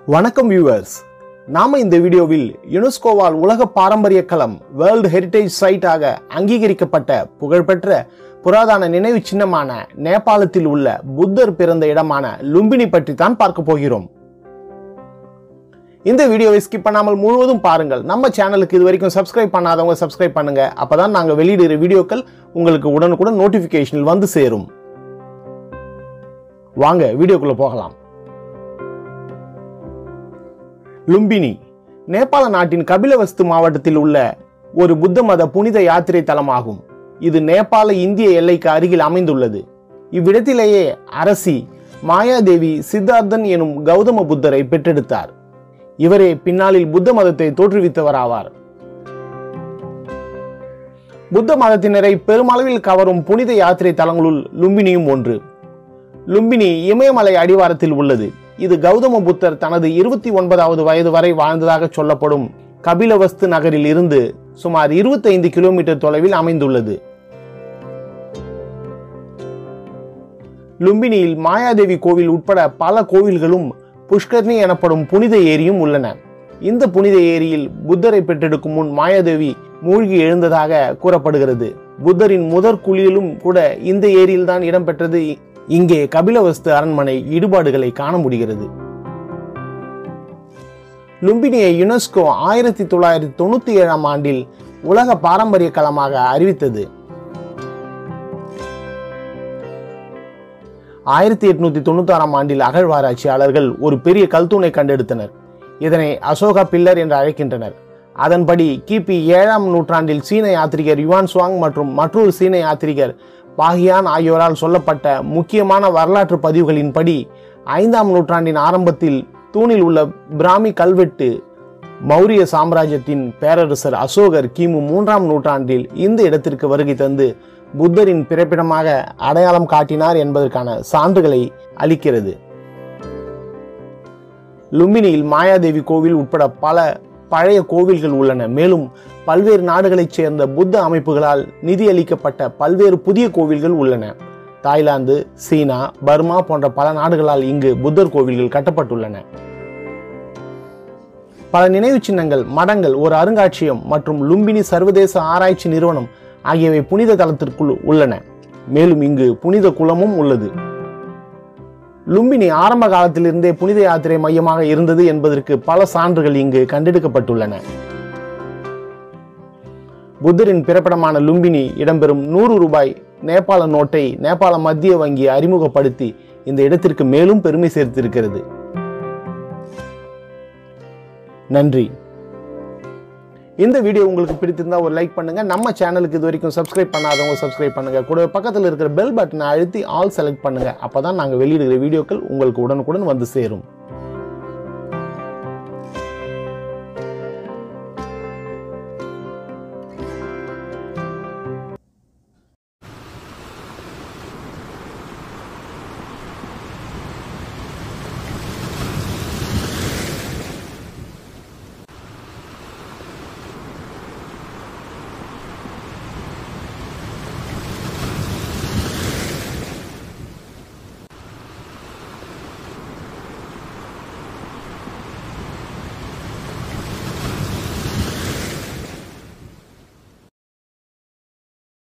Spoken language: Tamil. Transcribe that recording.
வணக்கம் வியூவர்ஸ் நாம இந்த வீடியோவில் யுனெஸ்கோவால் உலக பாரம்பரிய களம் வேர்ல்டு ஹெரிட்டேஜ் சைட்டாக அங்கீகரிக்கப்பட்ட புகழ்பெற்ற புராதன நினைவு சின்னமான நேபாளத்தில் உள்ள புத்தர் பிறந்த இடமான லும்பினி பற்றி தான் பார்க்க போகிறோம் இந்த வீடியோவை ஸ்கிப் பண்ணாமல் முழுவதும் பாருங்கள் நம்ம சேனலுக்கு இது வரைக்கும் சப்ஸ்கிரைப் பண்ணாதவங்க சப்ஸ்கிரைப் பண்ணுங்க அப்பதான் நாங்க வெளியிடுற வீடியோக்கள் உங்களுக்கு உடனுக்குடன் நோட்டிபிகேஷனில் வந்து சேரும் வாங்க வீடியோக்குள்ள போகலாம் லும்பினி நேபாள நாட்டின் கபிலவஸ்து மாவட்டத்தில் உள்ள ஒரு புத்த மத புனித யாத்திரை தலமாகும் இது நேபாள இந்திய எல்லைக்கு அருகில் அமைந்துள்ளது இவ்விடத்திலேயே அரசி மாயாதேவி சித்தார்த்தன் எனும் கௌதம புத்தரை பெற்றெடுத்தார் இவரே பின்னாளில் புத்த மதத்தை தோற்றுவித்தவராவார் புத்த மதத்தினரை பெருமளவில் கவரும் புனித யாத்திரை தலங்களுள் லும்பினியும் ஒன்று லும்பினி இமயமலை அடிவாரத்தில் உள்ளது இது கௌதம புத்தர் தனது இருபத்தி ஒன்பதாவது வயது வரை வாழ்ந்ததாக சொல்லப்படும் கபிலவஸ்து நகரில் இருந்து சுமார் 25 கிலோமீட்டர் தொலைவில் அமைந்துள்ளது லும்பினியில் மாயாதேவி கோவில் உட்பட பல கோவில்களும் புஷ்கர்ணி எனப்படும் புனித ஏரியும் உள்ளன இந்த புனித ஏரியில் புத்தரை பெற்றெடுக்கும் முன் மாயாதேவி மூழ்கி எழுந்ததாக கூறப்படுகிறது புத்தரின் முதற் குளியலும் கூட இந்த ஏரியில்தான் இடம்பெற்றது இங்கே கபிலவஸ்து அரண்மனை ஈடுபாடுகளை காண முடிகிறது லும்பினியை யுனெஸ்கோ ஆயிரத்தி தொள்ளாயிரத்தி தொண்ணூத்தி ஏழாம் ஆண்டில் உலக பாரம்பரிய களமாக அறிவித்தது ஆயிரத்தி எட்நூத்தி தொண்ணூத்தி ஆறாம் ஆண்டில் அகழ்வாராய்ச்சியாளர்கள் ஒரு பெரிய கல்தூணை கண்டெடுத்தனர் இதனை அசோகா பில்லர் என்று அழைக்கின்றனர் அதன்படி கிபி ஏழாம் நூற்றாண்டில் சீன யாத்ரிகர் யுவான் சுவாங் மற்றும் மற்றொரு சீன யாத்ரிகர் பாகியான் ஆகியோரால் சொல்லப்பட்ட முக்கியமான வரலாற்று பதிவுகளின்படி ஐந்தாம் நூற்றாண்டின் ஆரம்பத்தில் தூணில் உள்ள பிராமி கல்வெட்டு மௌரிய சாம்ராஜ்யத்தின் பேரரசர் அசோகர் கிமு மூன்றாம் நூற்றாண்டில் இந்த இடத்திற்கு வருகை தந்து புத்தரின் பிறப்பிடமாக அடையாளம் காட்டினார் என்பதற்கான சான்றுகளை அளிக்கிறது லும்பினியில் மாயாதேவி கோவில் உட்பட பல பழைய கோவில்கள் உள்ளன மேலும் பல்வேறு நாடுகளைச் சேர்ந்த புத்த அமைப்புகளால் நிதியளிக்கப்பட்ட பல்வேறு புதிய கோவில்கள் உள்ளன தாய்லாந்து சீனா பர்மா போன்ற பல நாடுகளால் இங்கு புத்தர் கோவில்கள் கட்டப்பட்டுள்ளன பல நினைவு சின்னங்கள் மடங்கள் ஒரு அருங்காட்சியகம் மற்றும் லும்பினி சர்வதேச ஆராய்ச்சி நிறுவனம் ஆகியவை புனித தலத்திற்குள் உள்ளன மேலும் இங்கு புனித குளமும் உள்ளது லும்பினி ஆரம்ப காலத்திலிருந்தே புனித யாத்திரை மையமாக இருந்தது என்பதற்கு பல சான்றுகள் இங்கு கண்டெடுக்கப்பட்டுள்ளன புத்தரின் பிறப்பிடமான லும்பினி இடம்பெறும் நூறு ரூபாய் நேபாள நோட்டை நேபாள மத்திய வங்கி அறிமுகப்படுத்தி இந்த இடத்திற்கு மேலும் பெருமை சேர்த்திருக்கிறது நன்றி இந்த வீடியோ உங்களுக்கு பிடித்திருந்தா ஒரு லைக் பண்ணுங்க நம்ம சேனலுக்கு இது வரைக்கும் சப்ஸ்கிரைப் பண்ணாதவங்க சப்ஸ்கிரைப் பண்ணுங்க கூட பக்கத்தில் இருக்கிற பெல் பட்டனை அழுத்தி ஆல் செலக்ட் பண்ணுங்க அப்பதான் நாங்கள் வெளியிடுகிற வீடியோக்கள் உங்களுக்கு உடனுக்குடன் வந்து சேரும்